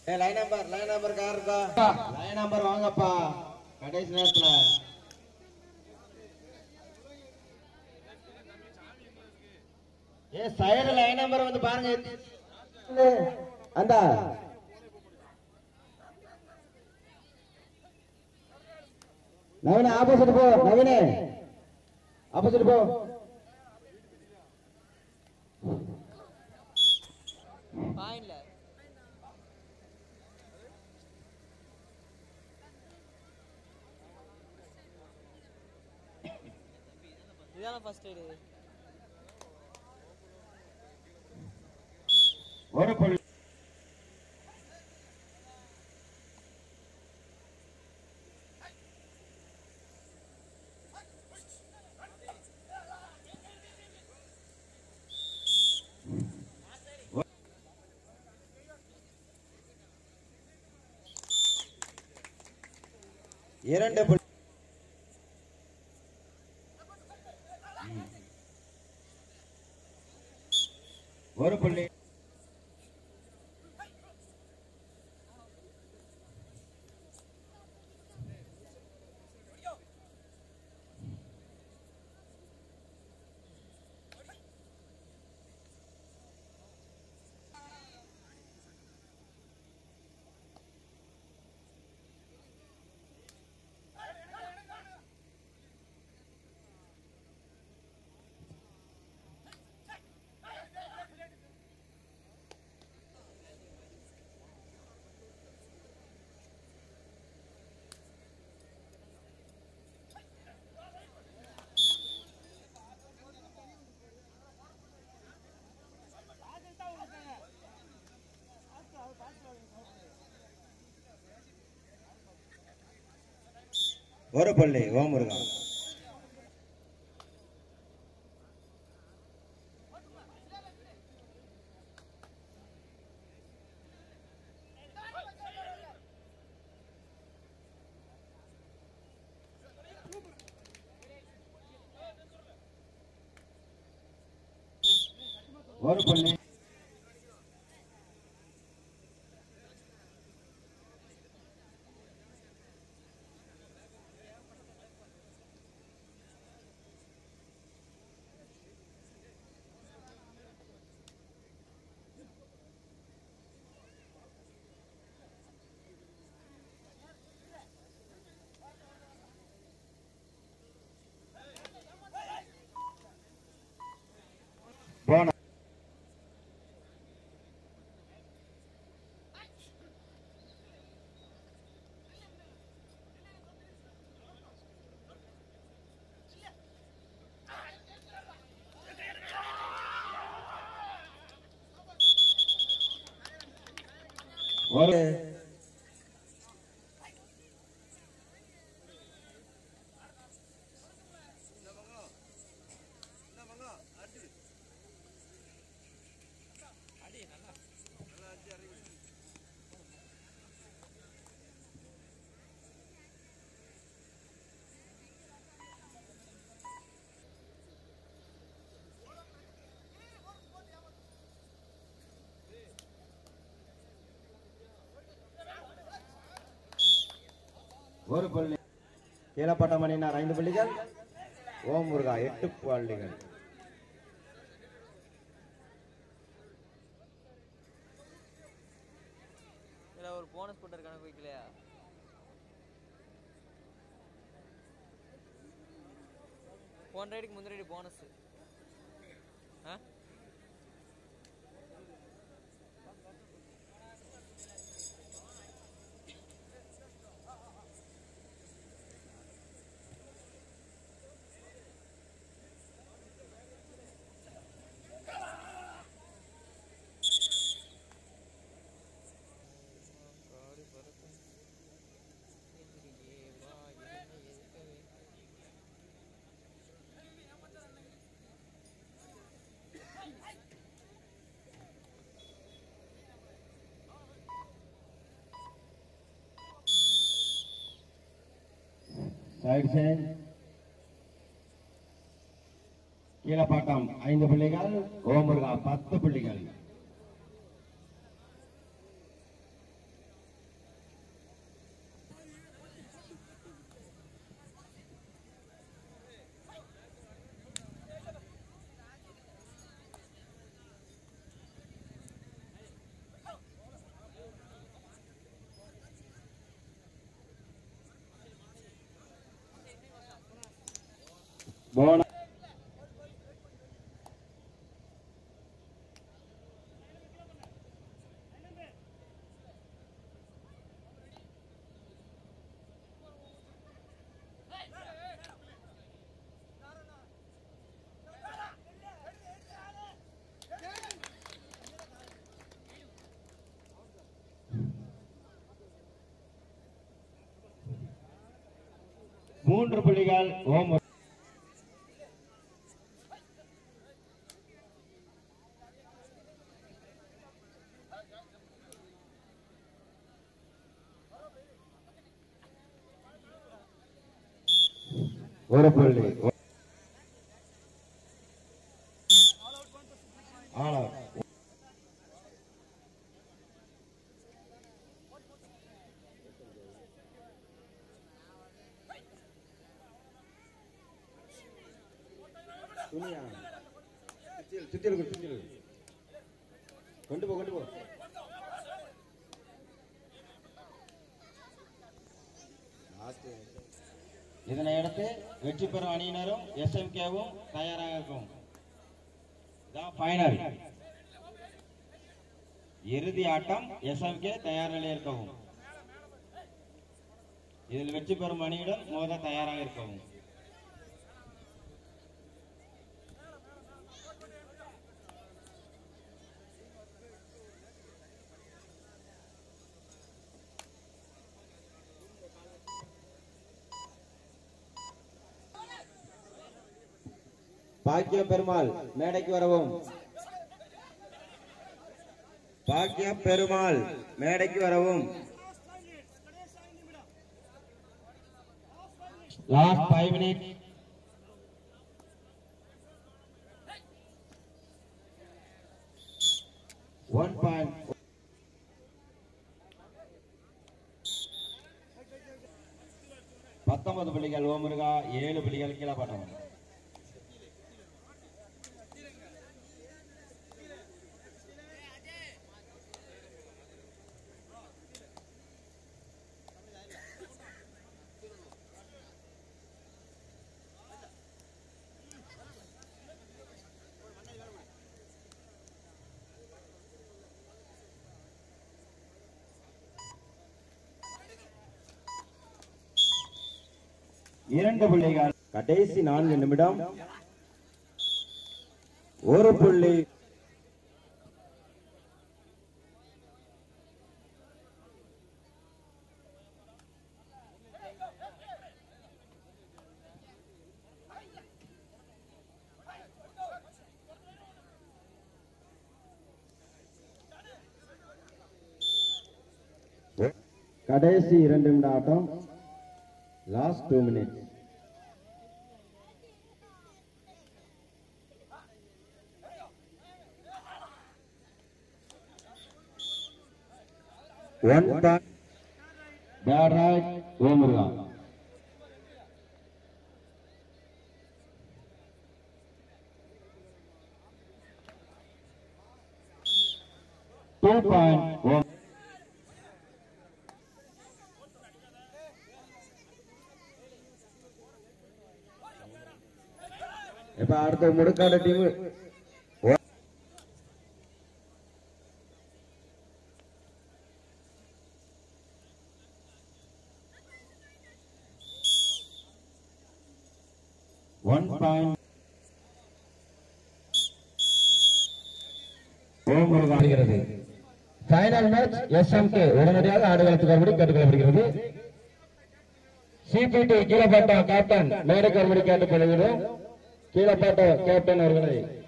ஏ line number line number car இருக்கா line number வாங்கப்பா கடைசி நேரத்துல ஏ சைடு லைன் நம்பர் வந்து பாருங்க அந்த நவீன ஆப்போசிட் போ நவீனே ஆப்போசிட் போ பாயிண்ட்ல இதான ஃபர்ஸ்ட் எய்டு ஒரு புள்ளி இரண்டு புள்ளி ஒரு புள்ளி ஒரு புள்ளி ஓமுருகா ஒரு புள்ளி போன ஒரு ஒரு புள்ளி கீழப்பட்ட மணினார் ஐந்து புள்ளிகள் ஓம் முருகா எட்டு புள்ளிகள் இதுல ஒரு போனஸ் போட்டு கணக்கு வைக்கலையா போன ரைடுக்கு முந்தின ரைடு போனஸ் ஆ சைடு சேஞ்ச் கீழப்பாட்டம் ஐந்து புள்ளிகள் ஓம் முருகா பத்து புள்ளிகள் போன மூன்று புள்ளிகள் ஓம் ஒரு புள்ளி ஆளா துணியா சுத்தியல் சுத்தியல் கொடு, சுத்தியல் கொடு. கொண்டு போ கொண்டு போ இதனை அடுத்து வெற்றி பெறும் அணியினரும் எஸ்எம்கேவும் தயாராக இருக்கும் இதான் ஃபைனல் இறுதி ஆட்டம் எஸ்எம்கே தயார் நிலையில் இருக்கவும் இதில் வெற்றி பெறும் அணியிடம் மோத தயாராக இருக்கவும் பாக்கிய பெருமாள் மேடைக்கு வரவும் பாக்கிய பெருமாள் மேடைக்கு வரவும் last five minute one point பத்தொன்பது புள்ளிகள் ஓமுருகா ஏழு புள்ளிகள் கீழப்பட்டவன் இரண்டு புள்ளிகள் கடைசி நான்கு நிமிடம் ஒரு புள்ளி கடைசி இரண்டு நிமிட ஆட்டம் last two minutes one bad right ஓமுருகா டூ பாயிண்ட் ஓம் இப்ப அடுத்த முடுக்காடு டீம் ஒன் பாயிண்ட் ஆடுகிறது ஃபைனல் மேட்ச் எஸ்எம்கே உடனடியாக ஆடுகளத்துக்கு வரும்படி கேட்டுக்கொள்ளப்படுகிறது சிபிடி கீழப்பட்ட கேப்டன் மேடைக்கு வரும்படி கேட்டுக்கொள்கிறோம் கீழப்பட்ட கேப்டன் அவர்களை